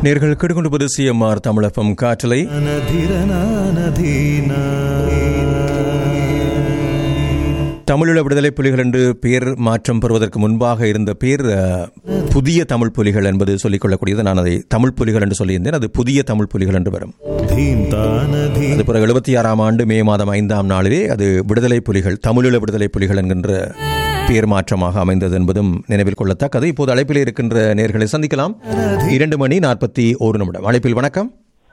நேர்கள் கெடுகொண்டு சிஎம்ஆர் தமிழகம் காற்றலை தமிழீழ விடுதலை புலிகள் என்று பெயர் மாற்றம் பெறுவதற்கு முன்பாக இருந்த பேர் அஹ், புதிய தமிழ் புலிகள் என்பது சொல்லிக் கொள்ளக்கூடியது நான் அதை தமிழ் புலிகள் என்று சொல்லியிருந்தேன் அது புதிய தமிழ் புலிகள் என்று வரும் அது பிறகு எழுபத்தி ஆறாம் ஆண்டு மே மாதம் ஐந்தாம் நாளிலே அது விடுதலை புலிகள் தமிழீழ விடுதலை புலிகள் என்கின்ற பெயர் மாற்றமாக அமைந்தது என்பதும் நினைவில் கொள்ளத்தக்கது இப்போது அழைப்பில் இருக்கின்ற நேர்களை சந்திக்கலாம் இரண்டு மணி நாற்பத்தி ஒரு நிமிடம் அழைப்பில் வணக்கம்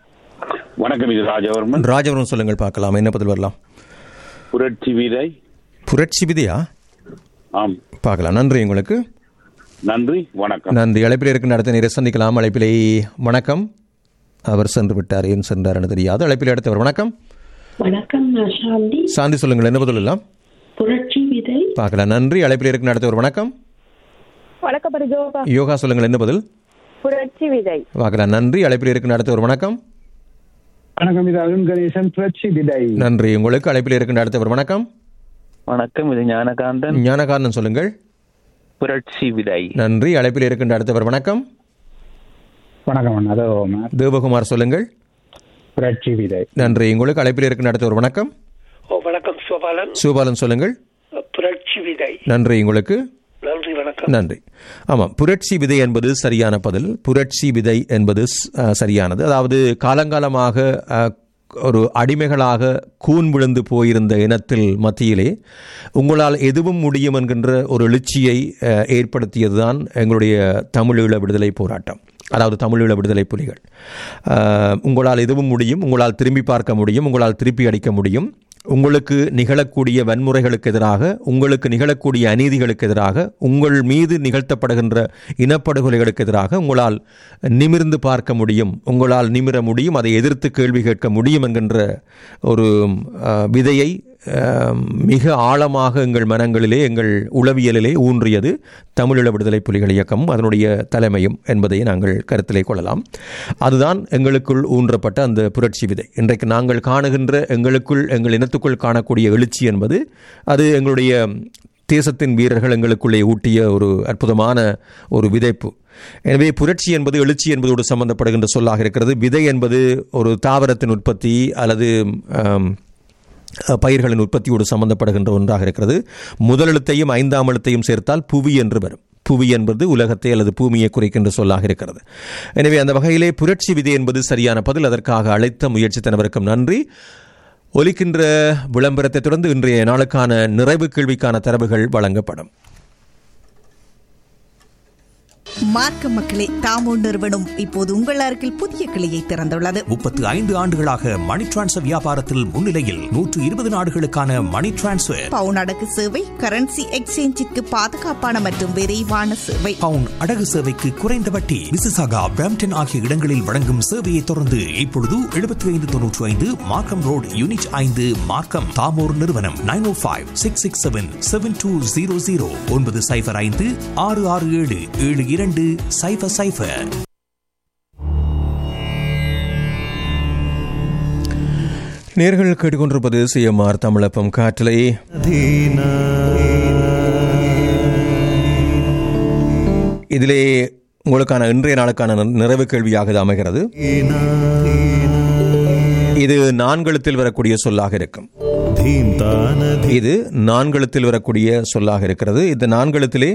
வணக்கம் இது ராஜவர்மன் ராஜவரம் சொல்லுங்கள் பார்க்கலாம் என்ன பதில் வரலாம் புரட்சி வீரை புரட்சி விதியா ஆம் பார்க்கலாம் நன்றி உங்களுக்கு நன்றி வணக்கம் நன்றி அழைப்பில் இருக்கின்ற அடுத்த நேரை சந்திக்கலாம் அழைப்பிலே வணக்கம் அவர் சென்று விட்டார் ஏன் சென்றார் தெரியாது அழைப்பில் அடுத்தவர் வணக்கம் வணக்கம் நான் சாந்தி சாந்தி சொல்லுங்கள் என்ன பதில் எல்லாம் புரட்சி விதை பார்க்கலாம் நன்றி அழைப்பில் இருக்கின்ற அடுத்தவர் வணக்கம் வணக்கம் பரிஜோகா யோகா சொல்லுங்கள் என்ன பதில் புரட்சி விதை பார்க்கலாம் நன்றி அழைப்பில் இருக்கின்ற அடுத்தவர் வணக்கம் வணக்கம் இது அருண் கணேசன் புரட்சி விதை நன்றி உங்களுக்கு அழைப்பில் இருக்கின்ற அடுத்தவர் வணக்கம் வணக்கம் இது ஞானகாந்தன் ஞானகாரன் சொல்லுங்கள் புரட்சி விதை நன்றி அழைப்பில் இருக்கின்ற அடுத்தவர் வணக்கம் வணக்கம் அண்ணா. அதோ மேம். தேவகுமார் சொல்லுங்கள் புரட்சி விதை நன்றி உங்களுக்கு அழைப்பில் இருக்கின்ற அடுத்தவர் வணக்கம் ஓ வணக்கம் சிவபாலன் சிவபாலன் சொல்லுங்கள் புரட்சி விதை நன்றி உங்களுக்கு நன்றி வணக்கம் நன்றி ஆமாம் புரட்சி விதை என்பது சரியான பதில் புரட்சி விதை என்பது ஸ்- அஹ், சரியானது அதாவது காலங்காலமாக அஹ், ஒரு அடிமைகளாக கூன் விழுந்து போயிருந்த இனத்தில் மத்தியிலே உங்களால் எதுவும் முடியும் என்கின்ற ஒரு எழுச்சியை அஹ், ஏற்படுத்தியதுதான் எங்களுடைய தமிழீழ விடுதலை போராட்டம் அதாவது தமிழீழ விடுதலை புலிகள் அஹ், உங்களால் எதுவும் முடியும் உங்களால் திரும்பி பார்க்க முடியும் உங்களால் திருப்பி அடிக்க முடியும் உங்களுக்கு நிகழக்கூடிய வன்முறைகளுக்கு எதிராக உங்களுக்கு நிகழக்கூடிய அநீதிகளுக்கு எதிராக உங்கள் மீது நிகழ்த்தப்படுகின்ற இனப்படுகொலைகளுக்கு எதிராக உங்களால் நிமிர்ந்து பார்க்க முடியும் உங்களால் நிமிர முடியும் அதை எதிர்த்து கேள்வி கேட்க முடியும் என்கின்ற ஒரு அஹ், விதையை அஹ், மிக ஆழமாக எங்கள் மனங்களிலே எங்கள் உளவியலிலே ஊன்றியது தமிழீழ விடுதலை புலிகள் இயக்கம் அதனுடைய தலைமையும் என்பதை நாங்கள் கருத்திலே கொள்ளலாம் அதுதான் எங்களுக்குள் ஊன்றப்பட்ட அந்த புரட்சி விதை இன்றைக்கு நாங்கள் காணுகின்ற எங்களுக்குள் எங்கள் இனத்துக்குள் காணக்கூடிய எழுச்சி என்பது அது எங்களுடைய தேசத்தின் வீரர்கள் எங்களுக்குள்ளே ஊட்டிய ஒரு அற்புதமான ஒரு விதைப்பு எனவே புரட்சி என்பது எழுச்சி என்பதோடு சம்பந்தப்படுகின்ற சொல்லாக இருக்கிறது விதை என்பது ஒரு தாவரத்தின் உற்பத்தி அல்லது ஆம், பயிர்களின் உற்பத்தியோடு சம்பந்தப்படுகின்ற ஒன்றாக இருக்கிறது முதல் எழுத்தையும் ஐந்தாம் எழுத்தையும் சேர்த்தால் புவி என்று வரும் புவி என்பது உலகத்தை அல்லது பூமியை குறைக்கின்ற சொல்லாக இருக்கிறது எனவே அந்த வகையிலே புரட்சி விதி என்பது சரியான பதில் அதற்காக அழைத்த முயற்சி தனவருக்கும் நன்றி ஒலிக்கின்ற விளம்பரத்தை தொடர்ந்து இன்றைய நாளுக்கான நிறைவு கேள்விக்கான தரவுகள் வழங்கப்படும் மார்க்க மக்களே தாமோ நிறுவனம் இப்போது உங்கள் அருகில் புதிய கிளையை திறந்துள்ளது முப்பத்து ஐந்து ஆண்டுகளாக மணி டிரான்ஸ்ஃபர் வியாபாரத்தில் முன்னிலையில் நூற்று இருபது நாடுகளுக்கான மணி டிரான்ஸ்ஃபர் பவுன் அடகு சேவை கரன்சி எக்ஸ்சேஞ்சிற்கு பாதுகாப்பான மற்றும் விரைவான சேவை பவுன் அடகு சேவைக்கு குறைந்த வட்டி மிசிசாகா பிராம்டன் ஆகிய இடங்களில் வழங்கும் சேவையை தொடர்ந்து இப்பொழுது எழுபத்தி ஐந்து தொன்னூற்றி ஐந்து மார்க்கம் ரோடு யூனிட் ஐந்து மார்க்கம் தாமோர் நிறுவனம் nine O five six six seven seven two zero zero ஒன்பது சைஃபர் ஐந்து ஆறு ஆறு ஏழு ஏழு இரண்டு சைஃபர் சைஃபர் நேர்கள் கேட்டுக்கொண்டிருப்பது சிஎம்ஆர் தமிழப்பம் காற்றலை இதிலே உங்களுக்கான இன்றைய நாளுக்கான நி- நிறைவு கேள்வியாக இது அமைகிறது இது நான்கெழுத்தில் வரக்கூடிய சொல்லாக இருக்கும் இது நான்கெழுத்தில் வரக்கூடிய சொல்லாக இருக்கிறது இந்த நான்கெழுத்திலே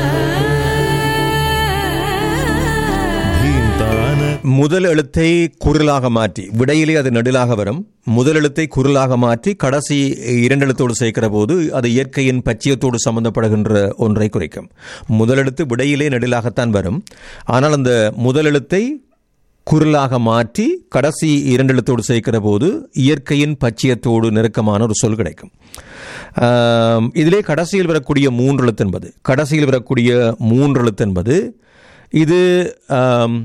முதல் எழுத்தை குரலாக மாற்றி விடையிலே அது நெடிலாக வரும் முதல் எழுத்தை குரலாக மாற்றி கடைசி இரண்டு எழுத்தோடு சேர்க்கிற போது அது இயற்கையின் பச்சியத்தோடு சம்பந்தப்படுகின்ற ஒன்றை குறிக்கும் முதல் எழுத்து விடையிலே நெடிலாகத்தான் வரும் ஆனால் அந்த முதல் எழுத்தை குரலாக மாற்றி கடைசி இரண்டு எழுத்தோடு சேர்க்கிற போது இயற்கையின் பச்சியத்தோடு நெருக்கமான ஒரு சொல் கிடைக்கும் ஆம், இதிலே கடைசியில் வரக்கூடிய மூன்று எழுத்து என்பது கடைசியில் வரக்கூடிய மூன்று எழுத்து என்பது இது ஆம்,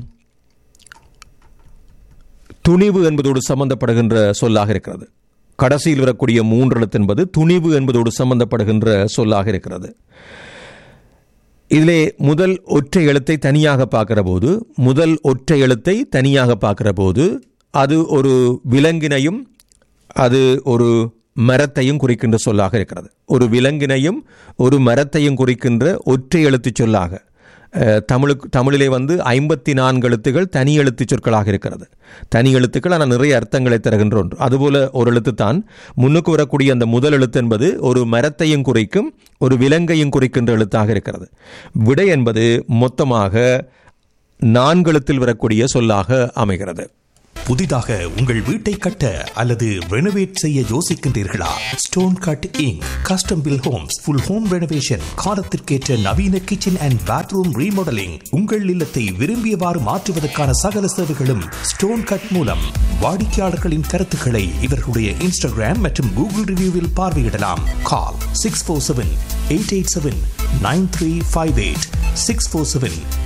துணிவு என்பதோடு சம்பந்தப்படுகின்ற சொல்லாக இருக்கிறது கடைசியில் வரக்கூடிய மூன்று எழுத்து என்பது துணிவு என்பதோடு சம்பந்தப்படுகின்ற சொல்லாக இருக்கிறது இதிலே முதல் ஒற்றை எழுத்தை தனியாக பார்க்கிற போது முதல் ஒற்றை எழுத்தை தனியாக பார்க்கிற போது அது ஒரு விலங்கினையும் அது ஒரு மரத்தையும் குறிக்கின்ற சொல்லாக இருக்கிறது ஒரு விலங்கினையும் ஒரு மரத்தையும் குறிக்கின்ற ஒற்றை எழுத்துச் சொல்லாக அஹ், தமிழுக்கு தமிழிலே வந்து ஐம்பத்தி நான்கு எழுத்துகள் தனி எழுத்து சொற்களாக இருக்கிறது தனி எழுத்துக்கள் ஆனால் நிறைய அர்த்தங்களை தருகின்ற ஒன்று அதுபோல ஒரு எழுத்து தான் முன்னுக்கு வரக்கூடிய அந்த முதல் எழுத்து என்பது ஒரு மரத்தையும் குறிக்கும் ஒரு விலங்கையும் குறிக்கின்ற எழுத்தாக இருக்கிறது விடை என்பது மொத்தமாக நான்கு எழுத்தில் வரக்கூடிய சொல்லாக அமைகிறது புதிதாக உங்கள் வீட்டை கட்ட அல்லது ரெனோவேட் செய்ய யோசிக்கின்றீர்களா Stone Cut Inc custom built homes full home renovation காலத்திற்கேற்ற நவீன கிச்சன் அண்ட் பாத்ரூம் ரீமாடலிங் உங்கள் இல்லத்தை விரும்பியவாறு மாற்றுவதற்கான சகல சேவைகளும் ஸ்டோன் கட் மூலம் வாடிக்கையாளர்களின் கருத்துக்களை இவர்களுடைய இன்ஸ்டாகிராம் மற்றும் கூகுள் ரிவ்யூவில் பார்வையிடலாம் call six four seven eight eight seven nine three five eight six four seven